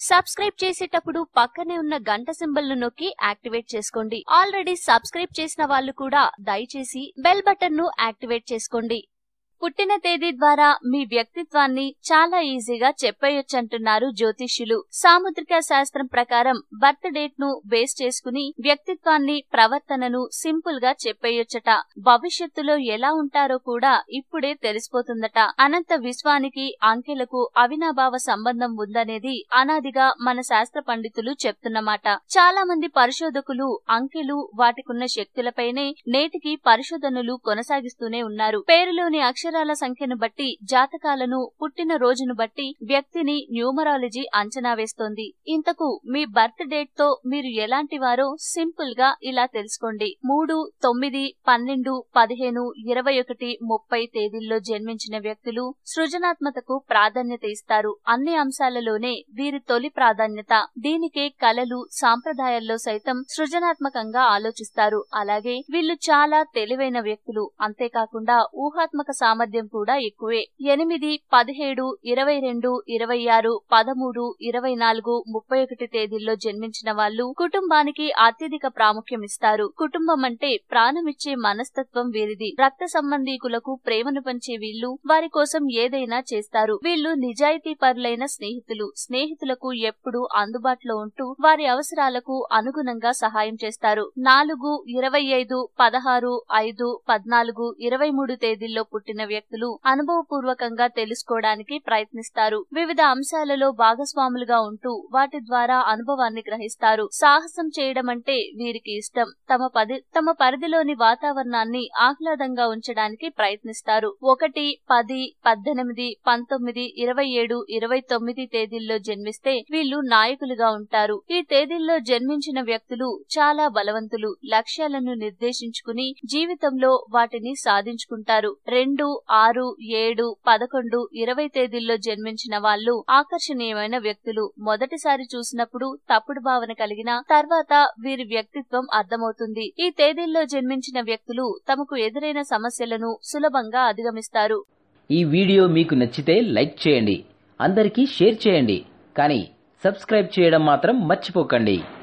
subscribe చేసేటప్పుడు పక్కనే ఉన్న గంట సింబల్ ను నొక్కి యాక్టివేట్ చేసుకోండి ఆల్రెడీ సబ్స్క్రైబ్ చేసిన వాళ్ళు కూడా దయచేసి బెల్ బటన్ ను యాక్టివేట్ చేసుకోండి పుట్టిన తేదీ ద్వారా మీ వ్యక్తిత్వాన్ని చాలా ఈజీగా చెప్పేయొచ్చంటున్నారు జ్యోతిష్యులు సాముద్రిక శాస్త్రం ప్రకారం బర్త్ డేట్ ను బేస్ చేసుకుని వ్యక్తిత్వాన్ని ప్రవర్తనను సింపుల్ గా చెప్పేయొచ్చట భవిష్యత్తులో ఎలా ఉంటారో కూడా ఇప్పుడే తెలిసిపోతుందట అనంత విశ్వానికి అంకెలకు అవినాభావ సంబంధం ఉందనేది అనాదిగా మన శాస్త్ర పండితులు చెప్తున్నమాట చాలా మంది పరిశోధకులు అంకెలు వాటికున్న శక్తులపైనే నేటికి పరిశోధనలు కొనసాగిస్తూనే ఉన్నారు పేరులోని అక్షరాల సంఖ్యను బట్టి జాతకాలను పుట్టిన రోజును బట్టి వ్యక్తిని న్యూమరాలజీ అంచనా వేస్తోంది ఇంతకు మీ బర్త్ డేట్ తో మీరు ఎలాంటి వారో సింపుల్ గా ఇలా తెలుసుకోండి మూడు తొమ్మిది పన్నెండు పదిహేను ఇరవై ఒకటి ముప్పై తేదీల్లో జన్మించిన వ్యక్తులు సృజనాత్మకతకు ప్రాధాన్యత ఇస్తారు అన్ని అంశాలలోనే వీరి తొలి ప్రాధాన్యత దీనికే కళలు సాంప్రదాయాల్లో సైతం సృజనాత్మకంగా ఆలోచిస్తారు అలాగే వీళ్ళు చాలా తెలివైన వ్యక్తులు అంతేకాకుండా ఊహాత్మక సామర్థ్యం కూడా ఎక్కువే ఎనిమిది పదిహేడు ఇరవై రెండు ఇరవై ఆరు పదమూడు ఇరవై నాలుగు ముప్పై ఒకటి తేదీల్లో జన్మించిన వాళ్ళు కుటుంబానికి అత్యధిక ప్రాముఖ్యం ఇస్తారు కుటుంబం అంటే ప్రాణమిచ్చే మనస్తత్వం వీరిది రక్త సంబంధీకులకు ప్రేమను పంచే వీళ్ళు వారి కోసం ఏదైనా చేస్తారు వీళ్ళు నిజాయితీ పరులైన స్నేహితులు స్నేహితులకు ఎప్పుడూ అందుబాటులో ఉంటూ వారి అవసరాలకు అనుగుణంగా సహాయం చేస్తారు నాలుగు ఇరవై ఐదు పదహారు ఐదు పద్నాలుగు ఇరవై మూడు తేదీల్లో పుట్టిన వ్యక్తులు అనుభవపూర్వకంగా తెలుసుకోవడానికి ప్రయత్నిస్తారు వివిధ అంశాలలో భాగస్వాములుగా ఉంటూ వాటి ద్వారా అనుభవాన్ని గ్రహిస్తారు సాహసం చేయడం అంటే వీరికి ఇష్టం తమ పది తమ పరిధిలోని వాతావరణాన్ని ఆహ్లాదంగా ఉంచడానికి ప్రయత్నిస్తారు ఒకటి పది పద్దెనిమిది పంతొమ్మిది ఇరవై ఏడు ఇరవై తొమ్మిది తేదీల్లో జన్మిస్తే వీళ్ళు నాయకులుగా ఉంటారు ఈ తేదీల్లో జన్మించిన వ్యక్తులు చాలా బలవంతులు లక్ష్యాలను నిర్దేశించుకుని జీవితంలో వాటిని సాధించుకుంటారు రెండు ఆరు ఏడు పదకొండు ఇరవై తేదీల్లో జన్మించిన వాళ్ళు ఆకర్షణీయమైన వ్యక్తులు మొదటిసారి చూసినప్పుడు తప్పుడు భావన కలిగిన తర్వాత వీరి వ్యక్తిత్వం అర్థమవుతుంది ఈ తేదీల్లో జన్మించిన వ్యక్తులు తమకు ఎదురైన సమస్యలను సులభంగా అధిగమిస్తారు ఈ వీడియో మీకు నచ్చితే లైక్ చేయండి అందరికీ షేర్ చేయండి కానీ సబ్స్క్రైబ్ చేయడం మాత్రం మర్చిపోకండి